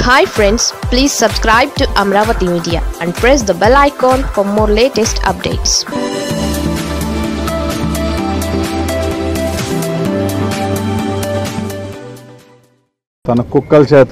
Hi friends please subscribe to Amaravati media and press the bell icon for more latest updates తన కుక్కల చేత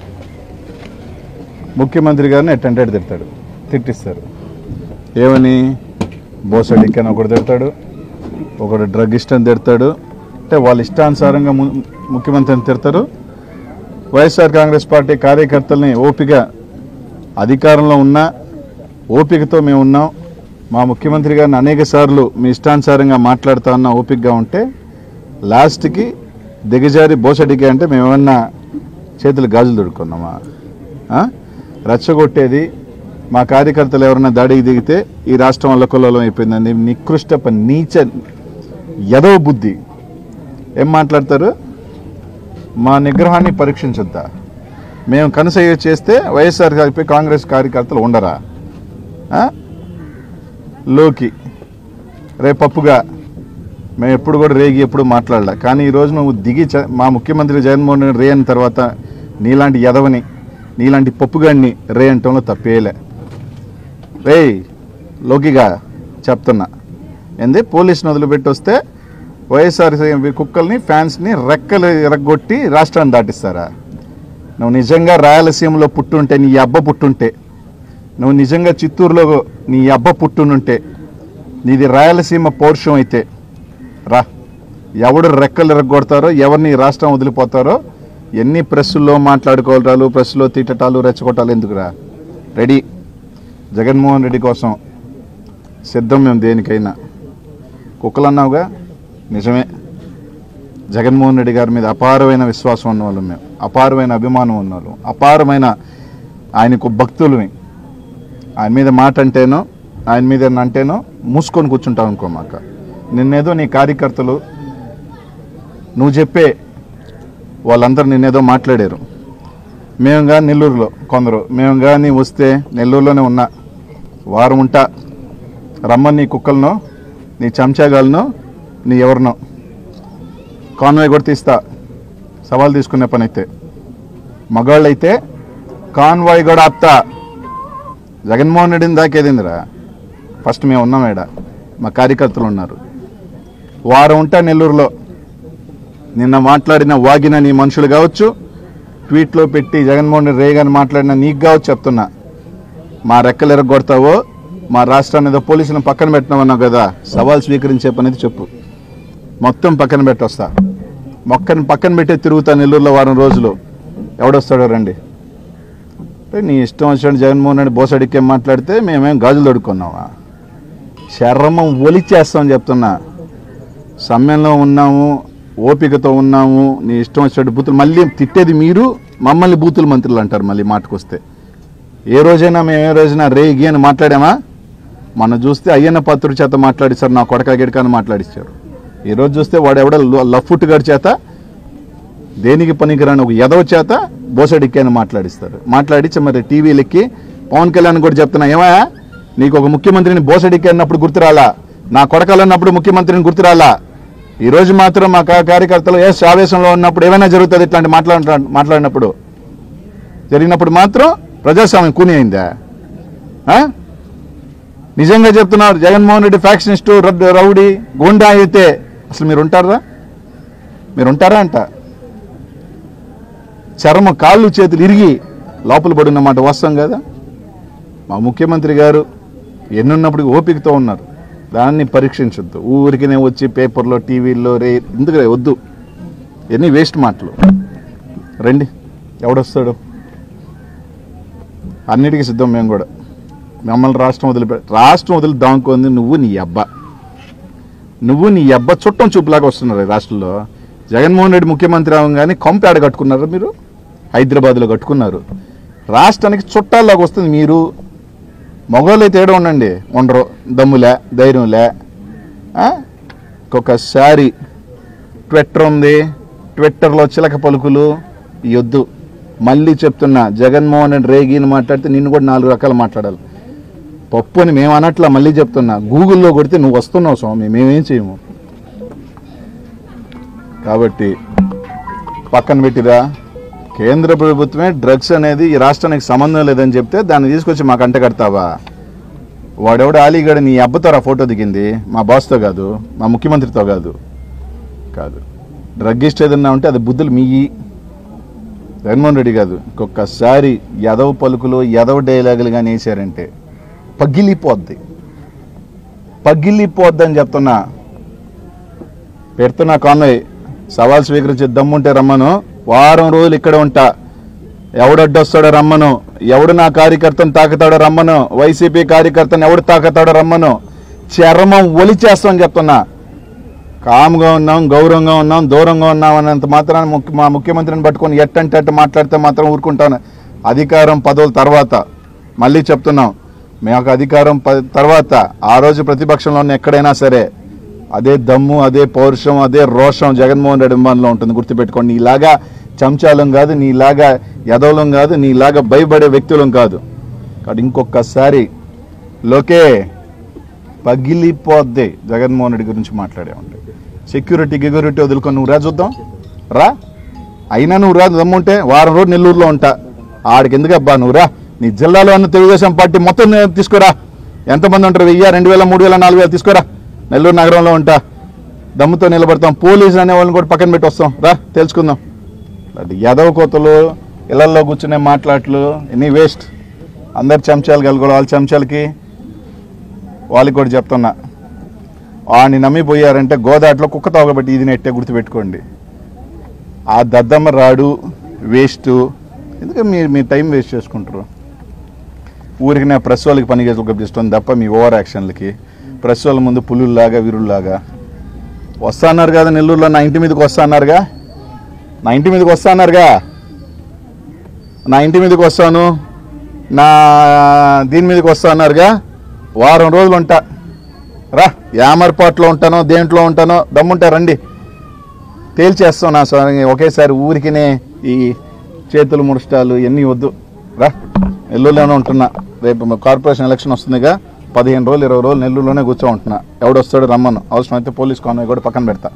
ముఖ్యమంత్రి గారిని ఎట్టంటే తిడతాడు తిట్టిస్తారు ఏమని బోసడిక్ అని ఒకడు తిడతాడు ఒకడు డ్రగ్ ఇష్టం తిడతాడు అంటే వాళ్ళ ఇష్టానుసారంగా ము- ముఖ్యమంత్రిని తిడతారు వైఎస్ఆర్ కాంగ్రెస్ పార్టీ కార్యకర్తల్ని ఓపిక అధికారంలో ఉన్న ఓపికతో మేము ఉన్నాం మా ముఖ్యమంత్రి గారిని అనేక సార్లు మీ ఇష్టానుసారంగా మాట్లాడుతా ఉన్న ఓపికగా ఉంటే లాస్ట్కి దిగజారి బోసడికి అంటే మేము ఏమన్నా చేతులు గాజులు దొడుకున్నామా ఆ? రెచ్చగొట్టేది మా కార్యకర్తలు ఎవరైనా దాడికి దిగితే ఈ రాష్ట్రం అల్లకొల్లోలం అయిపోయిందండి నికృష్ట ప- నీచ యదవ బుద్ధి ఏం మాట్లాడతారు మా నిగ్రహాన్ని పరీక్షించొద్దా మేము కనసయ్య చేస్తే వైఎస్ఆర్ కలిపి కాంగ్రెస్ కార్యకర్తలు ఉండరా ఆ? లోకి రేపప్పుగా మేము ఎప్పుడు కూడా రేగి ఎప్పుడు మాట్లాడలే కానీ ఈరోజు నువ్వు దిగి చ- మా ముఖ్యమంత్రి జగన్మోహన్ రెడ్డి రే అయిన తర్వాత నీలాంటి యదవని నీలాంటి పప్పుగాడిని రే అంటంలో తప్పేయలే రే లోకిగా చెప్తున్నా ఏంది పోలీసుని వదిలిపెట్టి వస్తే వైఎస్ఆర్ కుక్కల్ని ఫ్యాన్స్ని రెక్కలు ఎరగొట్టి రాష్ట్రాన్ని దాటిస్తారా నువ్వు నిజంగా రాయలసీమలో పుట్టుంటే నీ అబ్బ పుట్టుంటే నువ్వు నిజంగా చిత్తూరులో నీ అబ్బ పుట్టునుంటే నీది రాయలసీమ పౌరుషం అయితే రా ఎవడు రెక్కలు ఎరగొడతారో ఎవరిని ఈ రాష్ట్రం వదిలిపోతారో ఎన్ని ప్రెస్సుల్లో మాట్లాడుకోవటాలు ప్రెస్సులో తిట్టటాలు రెచ్చగొట్టాలు ఎందుకురా రెడీ జగన్మోహన్ రెడ్డి కోసం సిద్ధం మేము దేనికైనా కుక్కలు అన్నావుగా నిజమే జగన్మోహన్ రెడ్డి గారి మీద అపారమైన విశ్వాసం ఉన్నవాళ్ళం మేము అపారమైన అభిమానం ఉన్నవాళ్ళం అపారమైన ఆయనకు భక్తులమి ఆయన మీద మాట అంటేనో ఆయన మీద ఏమన్నా అంటేనో మూసుకొని కూర్చుంటాం అనుకో మాక నిన్నేదో నీ కార్యకర్తలు నువ్వు చెప్పే వాళ్ళందరూ నిన్నేదో మాట్లాడారు మేము కానీ నెల్లూరులో కొందరు మేము కానీ వస్తే నెల్లూరులోనే ఉన్నా వారం ఉంటా రమ్మని నీ కుక్కలను నీ చెంచాగాలను నీ ఎవరినో కాన్వాయ్ కూడా తీస్తా సవాల్ తీసుకునే పని అయితే మగాళ్ళు అయితే కాన్వాయ్ కూడా ఆప్తా జగన్మోహన్ రెడ్డిని దాకేదిందిరా ఫస్ట్ మేము ఉన్నాం ఈడ మా కార్యకర్తలు ఉన్నారు వారం ఉంటా నెల్లూరులో నిన్న మాట్లాడిన వాగిన నీ మనుషులు కావచ్చు ట్వీట్లో పెట్టి జగన్మోహన్ రెడ్డి రేగాని మాట్లాడిన నీకు కావచ్చు చెప్తున్నా మా రెక్కలు ఎరగొడతావో మా రాష్ట్రాన్ని ఏదో పోలీసులను పక్కన పెట్టినామన్నావు కదా సవాల్ స్వీకరించే పనిది చెప్పు మొత్తం పక్కన పెట్టొస్తా మొక్కని పక్కన పెట్టే తిరుగుతా నెల్లూరులో వారం రోజులు ఎవడొస్తాడో రండి అంటే నీ ఇష్టం వచ్చినట్టు జగన్మోహన్ రెడ్డి బోసడికి ఏం మాట్లాడితే మేమేం గాజులు తొడుక్కున్నావా చర్మం ఒలిచేస్తామని చెప్తున్నా సమ్మెలో ఉన్నాము ఓపికతో ఉన్నాము నీ ఇష్టం వచ్చినట్టు బూతులు మళ్ళీ తిట్టేది మీరు మమ్మల్ని బూతులు మంత్రులు అంటారు మళ్ళీ మాటకొస్తే ఏ రోజైనా మేము ఏ రోజైనా రే గి అని మాట్లాడామా మనం చూస్తే అయ్యన్న పత్రుడి చేత మాట్లాడిస్తారు నా కొడక గిడక అని మాట్లాడిస్తారు ఈ రోజు చూస్తే వాడు ఎవడ లఫ్ఫుట్ గారి చేత దేనికి పనికిరాని ఒక ఎదవ చేత బోసడిక్కి అని మాట్లాడిస్తారు మాట్లాడించి మరి టీవీలెక్కి పవన్ కళ్యాణ్ కూడా చెప్తున్నా ఏమయ్యా నీకు ఒక ముఖ్యమంత్రిని బోసడిక్కి అన్నప్పుడు గుర్తురాలా నా కొడకలన్నప్పుడు ముఖ్యమంత్రిని గుర్తురాలా ఈ రోజు మాత్రం మా కా- కార్యకర్తలు ఏ ఆవేశంలో ఉన్నప్పుడు ఏమైనా జరుగుతుంది ఇట్లాంటి మాట్లాడ మాట్లాడినప్పుడు జరిగినప్పుడు మాత్రం ప్రజాస్వామ్యం కూని అయిందా ఆ? నిజంగా చెప్తున్నారు జగన్మోహన్ రెడ్డి ఫ్యాక్షనిస్టు రౌ- రౌడీ గోండా అయితే అసలు మీరు ఉంటారా మీరు ఉంటారా అంట చర్మ కాళ్ళు చేతులు ఇరిగి లోపల పడిన మాట వాస్తవం కదా మా ముఖ్యమంత్రి గారు ఎన్నున్నప్పుడు ఓపికతో ఉన్నారు దాన్ని పరీక్షించొద్దు ఊరికినే వచ్చి పేపర్లో టీవీల్లో రే ఎందుకు వద్దు ఎన్ని వేస్ట్ మాటలు రండి ఎవడొస్తాడు అన్నిటికీ సిద్ధం మేము కూడా మమ్మల్ని రాష్ట్రం వదిలిపె రాష్ట్రం వదిలి దాముకుంది నువ్వు నీ అబ్బ నువ్వు నీ అబ్బ చుట్టం చూపులాగా వస్తున్నారు ఈ రాష్ట్రంలో జగన్మోహన్ రెడ్డి ముఖ్యమంత్రి అవగానే కొంపేడ కట్టుకున్నారు మీరు హైదరాబాద్లో కట్టుకున్నారు రాష్ట్రానికి చుట్టాల్లాగా వస్తుంది మీరు మగవాళ్ళు అయితే ఏడో ఉండండి ఉండరు దమ్ములే ధైర్యంలే ఆ? ఒక్కొక్కసారి ట్విట్టర్ ఉంది ట్విట్టర్లో చిలక పలుకులు ఈ వద్దు మళ్ళీ చెప్తున్నా జగన్మోహన్ రెడ్డి రేగిని మాట్లాడితే నిన్ను కూడా నాలుగు రకాలు మాట్లాడాలి పప్పు అని మేము అనట్లా మళ్ళీ చెప్తున్నా గూగుల్లో కొడితే నువ్వు వస్తున్నావు స్వామి మేమేం చేయము కాబట్టి పక్కన పెట్టిరా కేంద్ర ప్రభుత్వమే డ్రగ్స్ అనేది ఈ రాష్ట్రానికి సంబంధం లేదని చెప్తే దాన్ని తీసుకొచ్చి మాకు అంట కడతావా వాడెవడు అలీగఢ నీ అబ్బతో ఆ ఫోటో దిగింది మా బాస్తో కాదు మా ముఖ్యమంత్రితో కాదు కాదు డ్రగ్గిస్ట్ ఏదన్నా ఉంటే అది బుద్ధులు మీయి జగన్మోహన్ రెడ్డి కాదు ఇంకొకసారి యదవ పలుకులు యదవ డైలాగులు కానీ వేసారంటే పగిలిపోద్ది పగిలిపోద్ది అని చెప్తున్నా పెడుతున్నా కాన్వయ్ సవాల్ స్వీకరించే దమ్ముంటే రమ్మను వారం రోజులు ఇక్కడ ఉంటా ఎవడడ్డొస్తాడో రమ్మను ఎవడు నా కార్యకర్తను తాకుతాడో రమ్మను వైసీపీ కార్యకర్తను ఎవడు తాకుతాడో రమ్మను చర్మం ఒలిచేస్తామని చెప్తున్నా కామ్గా ఉన్నాం గౌరవంగా ఉన్నాం దూరంగా ఉన్నాం అన్నంత మాత్రాన ముఖ్య మా ముఖ్యమంత్రిని పట్టుకొని ఎట్టంటే అట్టు మాట్లాడితే మాత్రం ఊరుకుంటాను అధికారం పదవుల తర్వాత మళ్ళీ చెప్తున్నాం మాకు అధికారం ప తర్వాత ఆ రోజు ప్రతిపక్షంలో ఉన్న ఎక్కడైనా సరే అదే దమ్ము అదే పౌరుషం అదే రోషం జగన్మోహన్ రెడ్డి అభిమానులో ఉంటుంది గుర్తుపెట్టుకోండి నీలాగా చెంచాలం కాదు నీలాగా యదవులం కాదు నీలాగా భయపడే వ్యక్తులం కాదు కాబట్టి ఇంకొకసారి లోకే పగిలిపోద్ది జగన్మోహన్ రెడ్డి గురించి మాట్లాడే ఉంటాయి సెక్యూరిటీ గిగ్యూరిటీ వదులుకొని నువ్వు రా చూద్దాం రా అయినా నువ్వు రా దమ్ముంటే వారం రోజు నెల్లూరులో ఉంటా ఆడికి ఎందుకు అబ్బా నువ్వు రా నీ జిల్లాలో ఉన్న తెలుగుదేశం పార్టీ మొత్తం నే- తీసుకురా ఎంతమంది ఉంటారు వెయ్యి రెండు వేల మూడు వేల నాలుగు వేల తీసుకురా నెల్లూరు నగరంలో ఉంటా దమ్ముతో నిలబడతాం పోలీసు అనే వాళ్ళని కూడా పక్కన పెట్టి వస్తాం రా తెలుసుకుందాం అది యాదవ కోతలు ఇళ్లలో కూర్చునే మాట్లాట్లు ఎన్ని వేస్ట్ అందరు చెంచాలు కలుగుడు వాళ్ళ చెంచాలకి వాళ్ళకి కూడా చెప్తున్నా వాడిని నమ్మిపోయారంటే గోదాట్లో కుక్క తోగబెట్టి ఇది నెట్టే గుర్తుపెట్టుకోండి ఆ దద్దమ్మ రాడు వేస్ట్ ఎందుకంటే మీరు మీ టైం వేస్ట్ చేసుకుంటారు ఊరికి నా ప్రెస్ వాళ్ళకి పని ఇష్టం తప్ప మీ ఓవర్ యాక్షన్లకి ప్రెస్ వాళ్ళ ముందు పులుల్లాగా వీరుల్లాగా వస్తా అన్నారు కదా నెల్లూరులో నా ఇంటి మీదకి వస్తా అన్నారుగా నా ఇంటి మీదకి వస్తా అన్నారుగా నా ఇంటి మీదకి వస్తాను నా దీని మీదకి వస్తా అన్నారుగా వారం రోజులు ఉంటా రా యామర్పాట్లో ఉంటానో దేంట్లో ఉంటానో దమ్ముంటా రండి తేల్చేస్తాం నా స్వామి ఒకేసారి ఊరికినే ఈ చేతులు ముడుస్తాలు ఇవన్నీ వద్దు రా నెల్లూరులోనే ఉంటున్నా రేపు కార్పొరేషన్ ఎలక్షన్ వస్తుందిగా పదిహేను రోజులు ఇరవై రోజులు నెల్లూరులోనే కూర్చో ఉంటున్నా ఎవడొస్తాడో రమ్మను అవసరమైతే పోలీస్ కాన్వాయ్ కూడా పక్కన పెడతా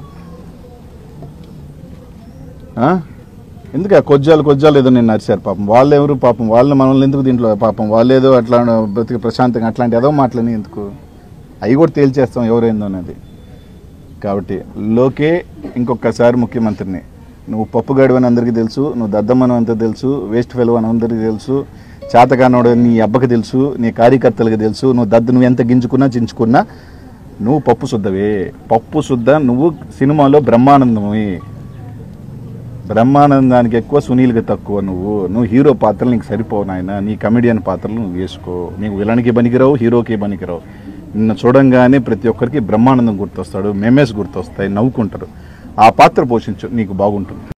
ఆ? ఎందుకు ఆ కొజ్జాలు కొజ్జాలు ఏదో నేను నరిశారు పాపం వాళ్ళు ఎవరు పాపం వాళ్ళు మనల్ని ఎందుకు దీంట్లో పాపం వాళ్ళు ఏదో అట్లా బ్రతికి ప్రశాంతంగా అట్లాంటి ఏదో మాటలని ఎందుకు అవి కూడా తేల్చేస్తాం ఎవరైందో అనేది కాబట్టి లోకే ఇంకొకసారి ముఖ్యమంత్రిని నువ్వు పప్పు గడివని అందరికీ తెలుసు నువ్వు దద్దమ్మని అంతా తెలుసు వేస్ట్ ఫెలో అని అందరికీ తెలుసు చేతకానోడు నీ అబ్బకి తెలుసు నీ కార్యకర్తలకు తెలుసు నువ్వు దద్దు నువ్వు ఎంత గింజుకున్నా చించుకున్నా నువ్వు పప్పు శుద్ధవే పప్పు శుద్ధ నువ్వు సినిమాలో బ్రహ్మానందమే బ్రహ్మానందానికి ఎక్కువ సునీల్కి తక్కువ నువ్వు నువ్వు హీరో పాత్రలు నీకు సరిపోవు నాయన నీ కమెడియన్ పాత్రలు నువ్వు వేసుకో నీకు విలన్కి పనికిరావు హీరోకి పనికిరావు నిన్ను చూడంగానే ప్రతి ఒక్కరికి బ్రహ్మానందం గుర్తొస్తాడు మెమేస్ గుర్తొస్తాయి నవ్వుకుంటారు ఆ పాత్ర పోషించు నీకు బాగుంటుంది